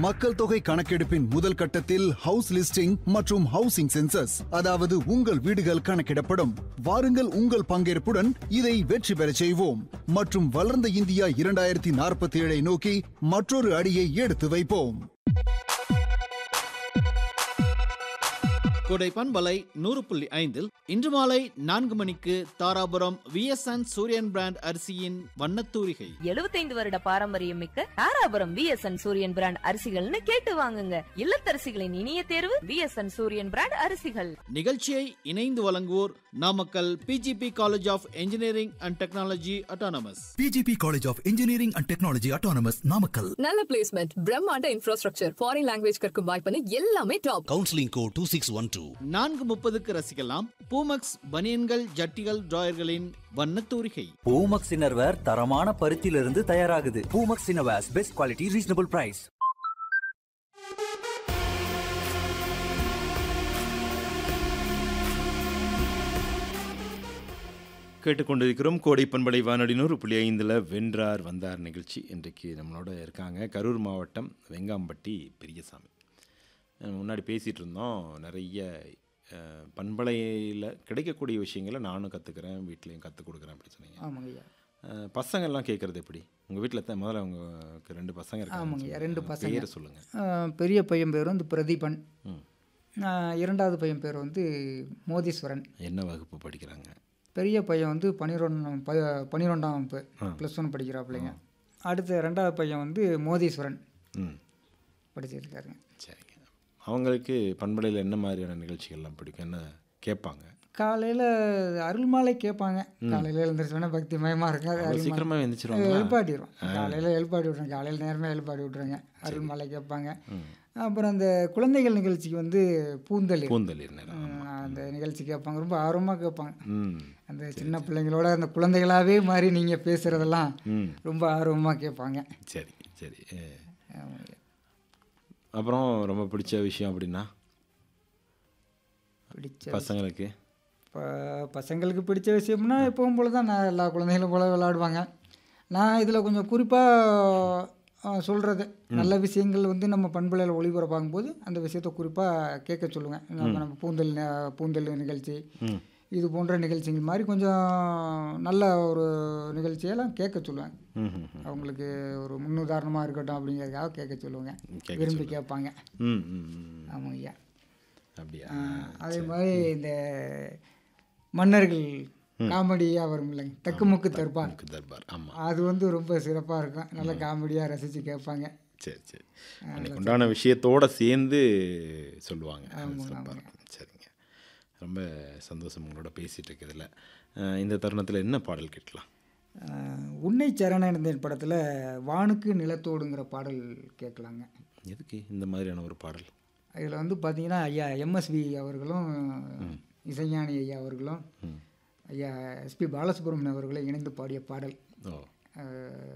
மக்கள் தொகை கணக்கெடுப்பின் முதல் கட்டத்தில் ஹவுஸ் லிஸ்டிங் மற்றும் ஹவுசிங் சென்சஸ் அதாவது உங்கள் வீடுகள் கணக்கிடப்படும் வாருங்கள் உங்கள் பங்கேற்புடன் இதை வெற்றி பெறச் செய்வோம் மற்றும் வளர்ந்த இந்தியா இரண்டாயிரத்தி நாற்பத்தி ஏழை நோக்கி மற்றொரு அடியை எடுத்து வைப்போம் கோடை பண்பலை நூறு புள்ளி ஐந்தில் இன்று மாலை நான்கு மணிக்கு தாராபுரம் விஎஸ்என் சூரியன் பிராண்ட் அரிசியின் வண்ணத்தூரிகை எழுபத்தைந்து வருட பாரம்பரியம் மிக்க தாராபுரம் விஎஸ்என் சூரியன் பிராண்ட் அரிசிகள்னு கேட்டு வாங்குங்க இல்லத்தரசிகளின் இனிய தேர்வு விஎஸ்என் சூரியன் பிராண்ட் அரிசிகள் நிகழ்ச்சியை இணைந்து வழங்குவோர் Namakkal PGP college of engineering and technology autonomous PGP College of Engineering and Technology Autonomous Namakkal. நல்ல பிளேஸ்மெண்ட் பிரம்மாண்ட இன்ஃப்ராஸ்ட்ரக்சர் ஃபாரின் லாங்குவேஜ் கற்கும் வாய்ப்புன்னு எல்லாமே top counselling go two six one two நான்கு முப்பதுக்கு ரசிக்கலாம் பூமக்ஸ் பனியன்கள் ஜட்டிகள் டிராயர்களின் வண்ணத்தூரிகை பூமக்ஸ் இன்னர்வேர் தரமான பருத்தியிலிருந்து தயாராகுது Poomex innerwears best quality reasonable price கேட்டுக்கொண்டிருக்கிறோம் கோடை பண்பலை வானொலி நூறு புள்ளி ஐந்தில் வென்றார் வந்தார் நிகழ்ச்சி இன்றைக்கு நம்மளோட இருக்காங்க கரூர் மாவட்டம் வெங்காம்பட்டி பெரியசாமி அஹ் முன்னாடி பேசிகிட்டு இருந்தோம் நிறைய அஹ், பண்பலையில் கிடைக்கக்கூடிய விஷயங்களை நானும் கற்றுக்கிறேன் வீட்லேயும் கற்றுக் கொடுக்குறேன் அப்படி சொன்னீங்க ஆமாங்க ஐயா அஹ், பசங்கள்லாம் கேட்குறது எப்படி உங்கள் வீட்டில் தான் முதல்ல உங்களுக்கு ரெண்டு பசங்க ஆமாங்க ஐயா ரெண்டு இருக்காங்க பசங்க பேரை சொல்லுங்கள் ஆ, பெரிய பையன் பேர் வந்து பிரதீபன் ம். ஆ, இரண்டாவது பையன் பேர் வந்து மோதீஸ்வரன் என்ன வகுப்பு படிக்கிறாங்க பெரிய பையன் வந்து பன்னிரெண்டாம் ப பன்னிரெண்டாம் வகுப்பு ப்ளஸ் ஒன் படிக்கிறாப்புலைங்க அடுத்த ரெண்டாவது பையன் வந்து மோதீஸ்வரன் ம் படிச்சிருக்காருங்க சரிங்க அவங்களுக்கு பண்பலையில் என்ன மாதிரியான நிகழ்ச்சிகள்லாம் பிடிக்கும் என்ன கேட்பாங்க காலையில் அருள்மாலை கேட்பாங்க காலையில் எழுந்திரிச்சோன்னே பக்தி மயமாக இருக்கும் அவ்வளோ சீக்கிரமாக எழுந்திரிச்சிருவாங்களா எழுப்பாட்டிடுவோம் காலையில் எழுப்பாட்டி விட்றேன் காலையில் நேரமே எழுப்பாட்டி விட்ருங்க அருள்மாலை கேட்பாங்க அப்புறம் அந்த குழந்தைகள் நிகழ்ச்சிக்கு வந்து பூந்தளிர் பூந்தளிர் நேரம் ம், அந்த நிகழ்ச்சி கேட்பாங்க ரொம்ப ஆர்வமாக கேட்பாங்க ம் அந்த சின்ன பிள்ளைங்களோட அந்த குழந்தைகளாகவே மாதிரி நீங்கள் பேசுகிறதெல்லாம் ம் ரொம்ப ஆர்வமாக கேட்பாங்க சரி சரி அஹ், ஆமாங்க. அப்புறம் ரொம்ப பிடிச்ச விஷயம் அப்படின்னா பிடிச்ச பசங்களுக்கு இப்போ பசங்களுக்கு பிடிச்ச விஷயம்னா எப்பவும் போல தான் நான் எல்லா குழந்தைகளும் போல விளையாடுவாங்க நான் இதில் கொஞ்சம் குறிப்பாக சொல்கிறது நல்ல விஷயங்கள் வந்து நம்ம பண்பலையில் ஒளிபரப்பாகும் போது அந்த விஷயத்தை குறிப்பாக கேட்க சொல்லுவேன் நம்ம நம்ம பூந்தல் ந- பூந்தல் நிகழ்ச்சி இது போன்ற நிகழ்ச்சிகள் மாதிரி கொஞ்சம் நல்ல ஒரு நிகழ்ச்சியெல்லாம் கேட்க சொல்லுவேன் ம் ம் ம். அவங்களுக்கு ஒரு முன்னுதாரணமாக இருக்கட்டும் அப்படிங்கிறதுக்காக கேட்க சொல்லுவேங்க கேட்க விரும்பி கேட்பாங்க ம் ம் ம். ஆமாங்க ஐயா அப்படியா அதே மாதிரி இந்த மன்னர்கள் காமெடியாக வரும் இல்லைங்க தக்குமுக்கு தர்பார் நமக்கு தர்பார் ஆமாம் அது வந்து ரொம்ப சிறப்பாக இருக்கும் நல்ல காமெடியாக ரசித்து கேட்பாங்க சரி சரி அன்னைக்கு உண்டான விஷயத்தோட சேர்ந்து சொல்லுவாங்க அது சிறப்பாக இருக்கும் சரிங்க ரொம்ப சந்தோஷம் உங்களோட பேசிகிட்டு இருக்கிறதுல அஹ், இந்த தருணத்தில் என்ன பாடல் கேட்கலாம் அஹ், உன்னை சரணடைந்தேன் படத்தில் வானுக்கு நிலத்தோடுங்கிற பாடல் கேட்கலாங்க எதுக்கு இந்த மாதிரியான ஒரு பாடல் இதில் வந்து பார்த்தீங்கன்னா ஐயா எம்எஸ்வி அவர்களும் இசைஞானி ஐயா அவர்களும் ஐயா எஸ்பி பாலசுப்ரமணியம் அவர்களும் இணைந்து பாடிய பாடல் ஓ அஹ்,